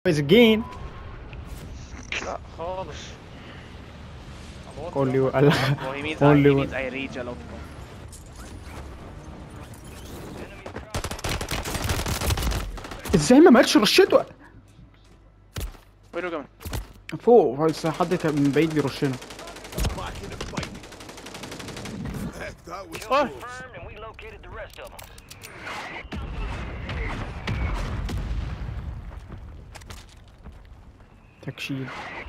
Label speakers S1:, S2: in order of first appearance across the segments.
S1: Is again
S2: لا خالص
S1: only one
S3: Oh, he means, I,
S1: Only
S3: he
S1: one.
S3: means I reach a lot.
S1: ازاي ما ماتش رشته
S3: وينه كمان؟
S1: فوق بس حد كان من بعيد بيرشنا
S4: Heck, that was
S3: Oh.
S5: Confirmed, and we located the rest of them.
S1: تكشيل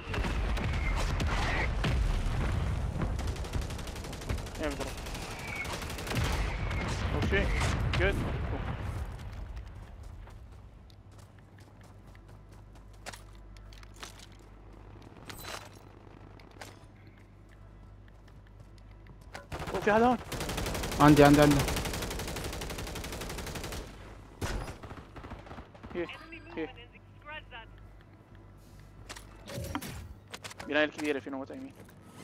S3: Yeah, bro. Okay, good. Cool. Oh, في حدا هون
S1: عندي عندي عندي
S3: here here بناية الكبيرة في نوت يمين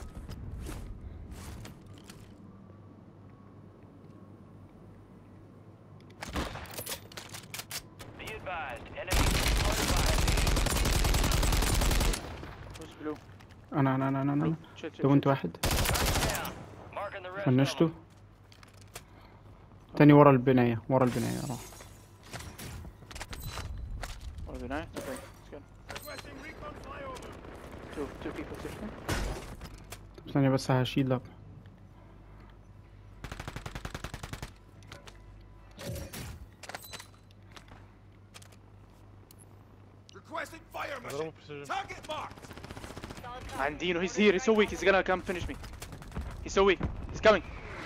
S5: Be advised, enemy spotted by
S3: Who's blue?
S1: انا انا انا انا انا
S3: Chill, chill,
S1: لو
S3: chill.
S1: انت واحد
S5: down. Marking the rest of
S1: فنشته
S5: them.
S1: تاني ورا البناية ورا البناية راح
S3: Oh, بناية? Okay, let's go. Two, two people sitting.
S1: ثانية بس هشيل لك
S4: requesting fire
S2: اضربه
S4: mission.
S2: بريسيجن
S4: Target marked.
S3: Andino, he's here, he's so weak, he's gonna come finish me. He's so weak, he's coming.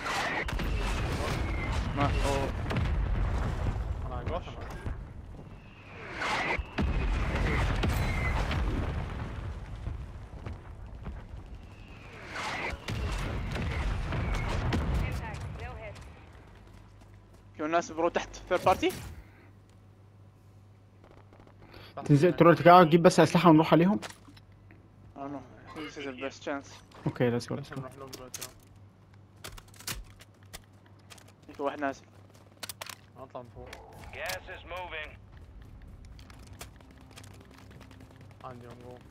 S3: ما oh.
S2: انا جوه انا
S3: في ناس برو تحت ثيرد بارتي
S1: تنزل تروح ترجع تجيب بس أسلحة ونروح عليهم
S3: I don't know. I think this is the best chance.
S1: اوكي ليتس جو
S2: لسه نروح لهم دلوقتي اهو.
S3: في واحد نازل.
S2: هنطلع من فوق
S5: Gas is moving.
S2: عندي من جوه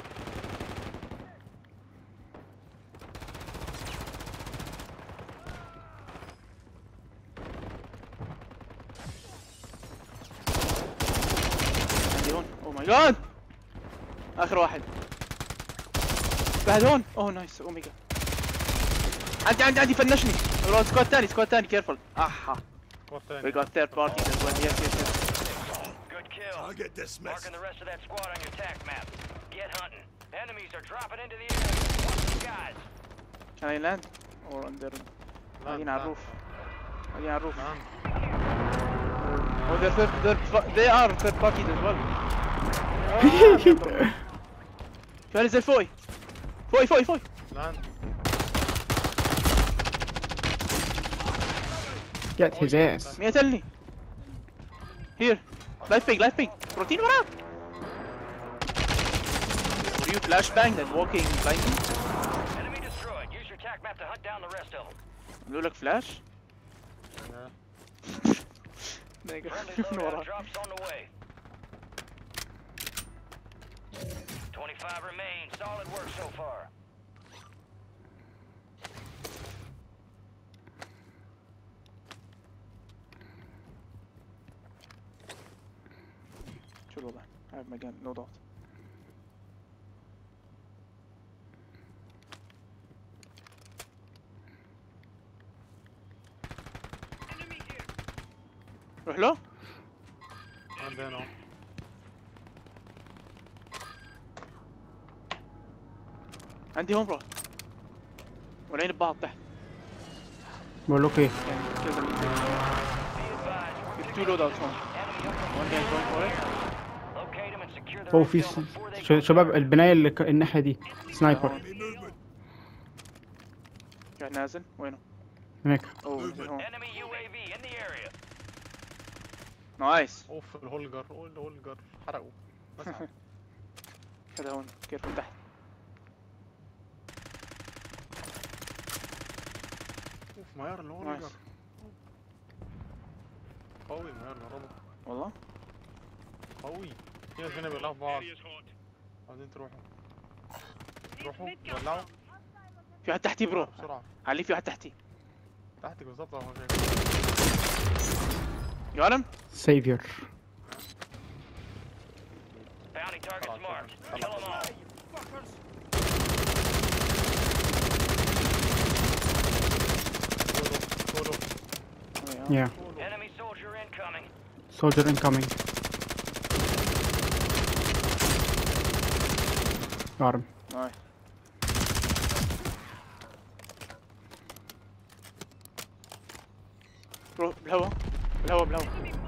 S3: عندي هون. Oh my god. آخر واحد. بعد هون. Oh nice. Oh my god. عندي عندي عندي فنشني. برو سكواد تاني سكواد تاني كيرفول. اها.
S2: سكواد
S3: We
S2: تاني
S3: got third party as well. Yes yes yes.
S5: Good kill.
S4: Target dismissed.
S5: Marking the rest of that squad on your tac map. Get hunting. Enemies are dropping into the area. Watch the skies.
S3: Can I land? Or under? قاعدين على الروف. قاعدين على الروف.
S2: نعم
S3: Oh they're third, they're, they are third party as well. شو هنزل فوقي. فوقي فوقي فوقي.
S2: نعم
S1: get his ass
S3: مين قتلني؟ Here. Life ping, life ping. بروتين وراك. Were you flashbang and walking blindly?
S5: Enemy destroyed. Use your tac map to hunt down the rest of them.
S3: عملوا لك فلاش؟
S2: لا.
S3: نيجا
S5: Friendly
S3: من
S5: loadout
S3: وراك.
S5: drops on the way. 25 remain. Solid work so far.
S3: شو الوضع؟ I have my gun, no doubt. روح له؟
S2: عندي هنا اهو
S3: عندي هون برو ولعين ببعض تحت
S1: بقول لك ايه
S3: يعني كذا من
S5: Be advised.
S3: two loadouts هون
S5: Enemy up
S3: one guy going for it
S5: Locate them and secure the
S1: هو
S5: rest
S1: في
S5: of
S1: س-
S5: them before they
S1: ش- شباب البناية اللي ك- الناحية دي سنايبر
S4: Enemy movement.
S3: قاعد نازل وينه؟
S1: هناك
S3: اوه نزل هون
S5: Enemy UAV in the area.
S3: نايس
S2: اوف الهولجر أوه، الهولجر حرقوا بس عادي.
S3: هذا هون كيرفول تحت
S2: اوف ماير الهولجر قوي ماير مرضه
S3: والله
S2: قوي في ناس هنا بيولعوا في بعض عاوزين تروحوا تروحوا ولعوا
S3: في واحد تحتي برو
S2: بسرعة
S3: علي في واحد تحتي
S2: تحتك بالظبط اهو شايف
S3: يا ولم
S1: سيفير
S5: Bounty targets
S2: Come on,
S5: marked.
S2: come
S5: Kill
S2: on.
S5: them all.
S2: كولو كولو
S1: يا
S5: Enemy soldier incoming.
S1: سولجر انكمينج ضارب
S3: نايس برو بالهوا بالهوا بالهوا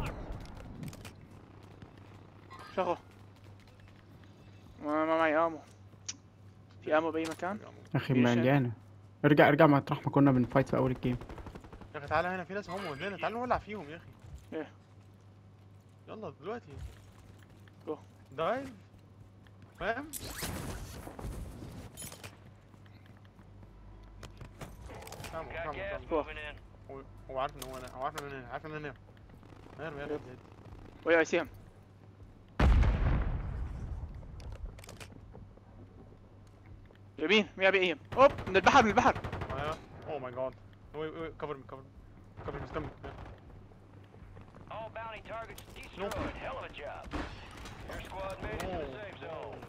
S3: شغل ما ما معي امو في امو باي مكان
S1: اخي
S3: في شيء.
S1: مليانه ارجع ارجع مطرح ما كنا بنفايت في اول الجيم
S2: يا اخي تعالى هنا في ناس هم ودينا تعالى نولع فيهم يا اخي
S3: ايه
S2: يلا دلوقتي
S3: جو.
S2: دايف فاهم فاهم
S5: Got
S2: فاهم
S5: gas
S2: فاهم
S5: moving in.
S2: هو هو عارف ان هو انا هو عارف ان انا هنا عارف ان انا هنا ارمي ارمي ارمي.
S3: ويا سي ام يمين مية بي ام اوب من البحر من البحر
S2: ايوه اوه ماي جاد ويت ويت كفر مي كفر كفر مي كمل
S5: All bounty targets destroyed. Hell of a job. Your squad made it to the safe zone.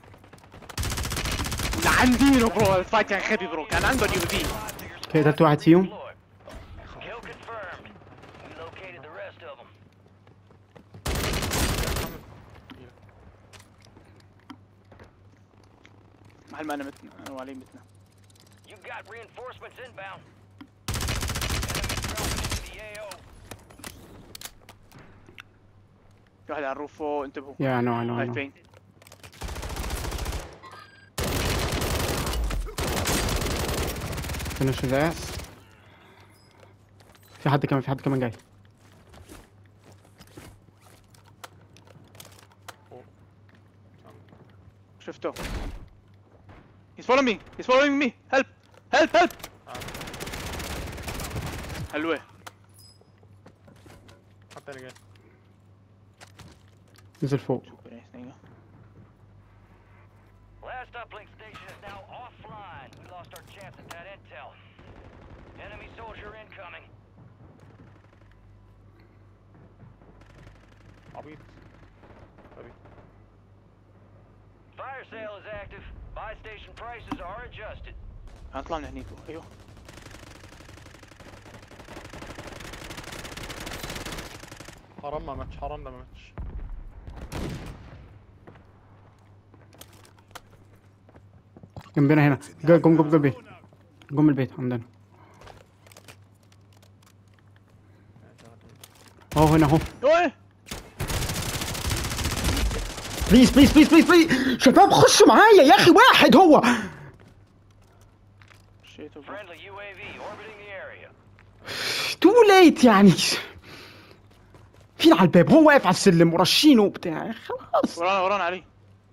S3: لعن دينه برو الفايت كان خبي برو كان عنده اليو في
S1: اوكي قتلت واحد فيهم
S5: Deployed. Kill confirmed. We located the rest of them.
S3: محل ما انا متنا انا وعلي متنا
S5: You got reinforcements inbound. Enemy dropping into the AO.
S3: في واحد على الروف فوق انتبهوا
S1: يا نو نو
S3: هاي
S1: نو
S3: فين
S1: فينش ذاس في حد كمان في حد كمان جاي
S3: شفته He's following me He's following me help help help حلوة
S2: حتى انا جاي
S1: نزل فوق
S3: شكرا سنينة
S5: Last uplink station is now offline. We lost our chance at that intel. Enemy soldier incoming.
S2: عبيط طيب
S5: Fire sale is active. Buy station prices are adjusted.
S3: هنطلع من هنيك ايوه
S2: حرام ما ماتش حرام ده ما ماتش
S1: جنبنا هنا جا- جم جم جم البيت جم البيت عندنا اهو هنا اهو
S3: اوه
S1: بليز بليز بليز بليز بليز شباب خشوا معايا يا اخي واحد هو
S3: شيت برو
S5: Friendly UAV orbiting the area.
S1: تو ليت يعني فين على الباب هو واقف على السلم ورشينه وبتاع خلاص
S3: ورانا ورانا علي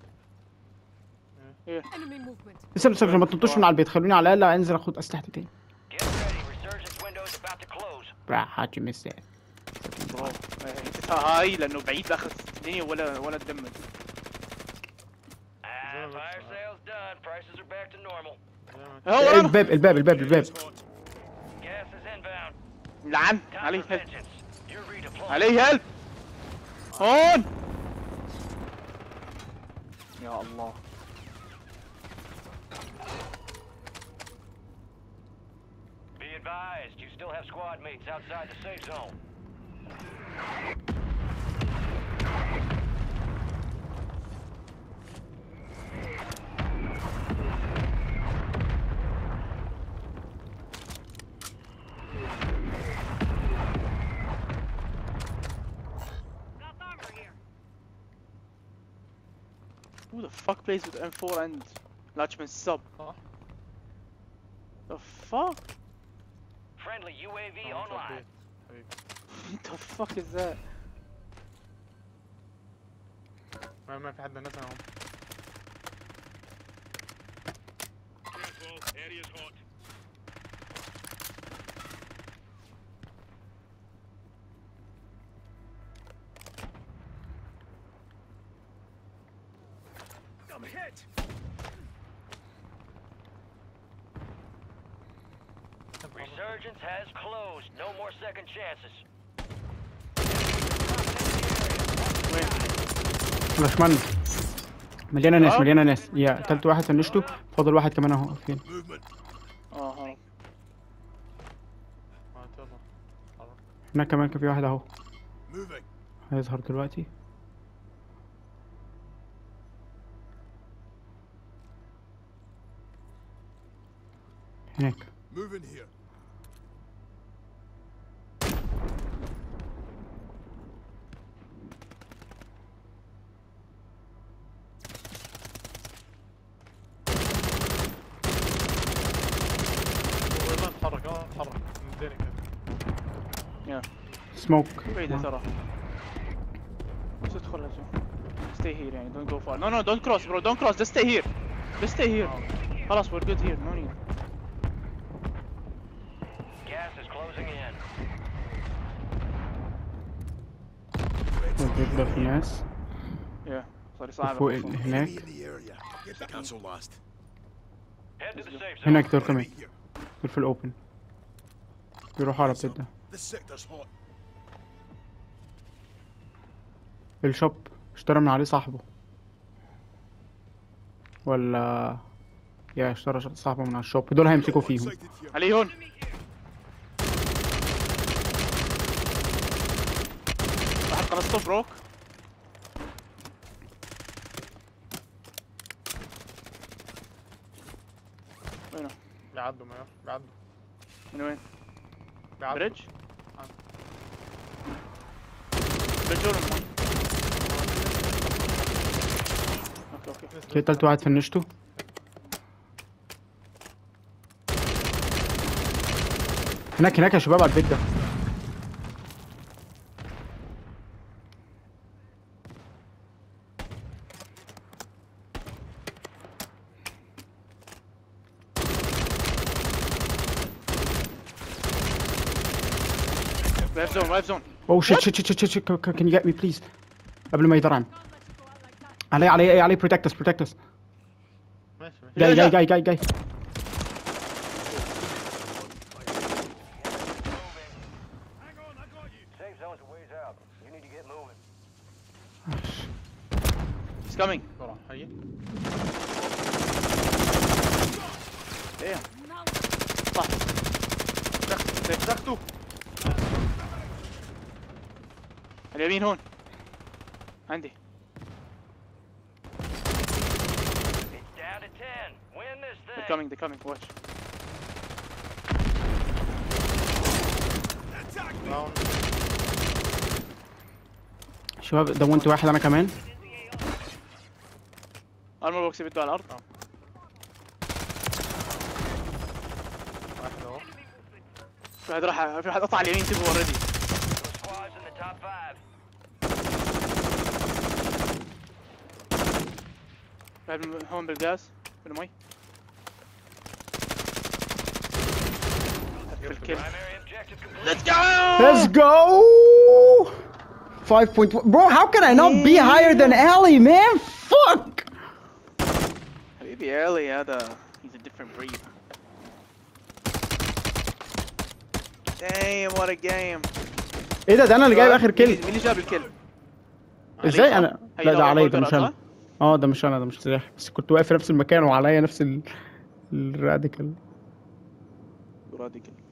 S6: Enemy movement.
S1: استنى استنى ما تنطوش من على البيت خلوني على الاقل انزل اخد اسلحتي تاني
S5: Get ready. Resurgence window is about to close.
S1: راح مساء
S3: برو آه، هاي لانه بعيد لاخر الدنيا ولا ولا تدمج
S5: Ah,
S2: Zero,
S5: fire
S2: uh,
S5: sale's done. Prices are back to normal.
S3: هو ورانا
S1: الباب الباب الباب الباب
S5: Gas is inbound.
S3: لعن
S5: Time
S3: علي
S5: for
S3: هيلب
S5: vengeance. You're redeployed.
S3: علي هيلب هون يا الله
S5: Be advised, you still have squad mates outside the safe zone.
S3: Who the fuck plays with M4 and Latchman sub?
S2: صح
S3: The fuck?
S5: Friendly UAV
S2: آه،
S5: online.
S2: حبيبي
S3: What the fuck is that?
S2: ما ما في حد نزل اهو
S4: I'm hit.
S5: Resurgence has closed. No more second chances.
S1: على شمالنا مليانه ناس
S3: أه.
S1: مليانه ناس يا قتلت واحد فنشته فاضل واحد كمان اهو فين
S4: Movement.
S3: اه ها
S2: ما يلا حرك.
S1: هناك كمان كان في واحد اهو
S4: Moving.
S1: هيظهر دلوقتي هناك
S4: Moving here.
S2: والله اتحرك اه اتحرك مديني كده
S3: يا
S1: سموك
S3: بعيدة ترى بس ادخل يا زلمة stay here يعني don't go far no no don't cross bro don't cross just stay here just stay here خلاص we're good here no need
S5: Gas is closing in.
S1: بيبدأ في ناس
S3: yeah صار صعب
S1: فوق
S3: الوصول.
S1: هناك
S4: Enemy in the area. Get the cancel last.
S5: Head to the safe zone.
S1: هناك دول كمان
S4: Enemy here.
S1: دول في الاوبن بيروحوا على البيت ده
S4: This sector's hot.
S1: الشوب اشترى من عليه صاحبه ولا يا اشترى ش- صاحبه من على الشوب دول هيمسكوا فيهم
S4: Sighted here.
S3: علي هون واحد قنصته بروك وينه
S2: بيعدوا ما بيعدوا
S3: من وين
S2: بيعدوا
S3: بريدج بريدج ولا من وين اوكي اوكي
S1: كده تالت واحد فنشته هناك هناك يا شباب على البيت ده
S3: لايف زون لايف زون
S1: اوه شيت شيت شيت شيت شيت كان يو جيت مي بليز قبل ما يدرعن علي علي علي بروتكت اس بروتكت اس
S2: ماشي ماشي
S1: جاي جاي جاي جاي جاي
S5: Safe zone's a ways out. You need to get moving.
S3: He's coming
S2: بسرعة هي
S3: damn صح
S2: مسكته
S3: اليمين هون عندي
S5: It's down to 10. Win this thing.
S3: they're coming they're coming watch
S2: داون
S1: شباب دونت واحد انا كمان
S3: ارمر بوكس بده على الارض
S2: واحد اهو
S3: في واحد راح في واحد قطع اليمين تبه اوريدي
S5: Those squads in the top five.
S3: واحد من- هون بالغاز بالمي في الكل
S5: Primary objective complete.
S3: Let's go!
S1: Let's go! 5.1 Bro, how can I not be higher than Ali, man? Fuck!
S3: حبيبي ايرلي هذا he's a different breed Damn what a game
S1: ايه ده ده انا اللي جايب اخر
S3: مين
S1: كل
S3: مين اللي جاب الكل؟
S1: ازاي
S3: علي،
S1: انا
S3: صح؟
S1: لا
S3: هي
S1: ده
S3: لو
S1: عليا
S3: أول
S1: ده مش
S3: جرأة،
S1: انا اه ده مش انا ده مش سلاح بس كنت واقف في نفس المكان وعليا نفس ال الراديكال
S3: صح؟ راديكال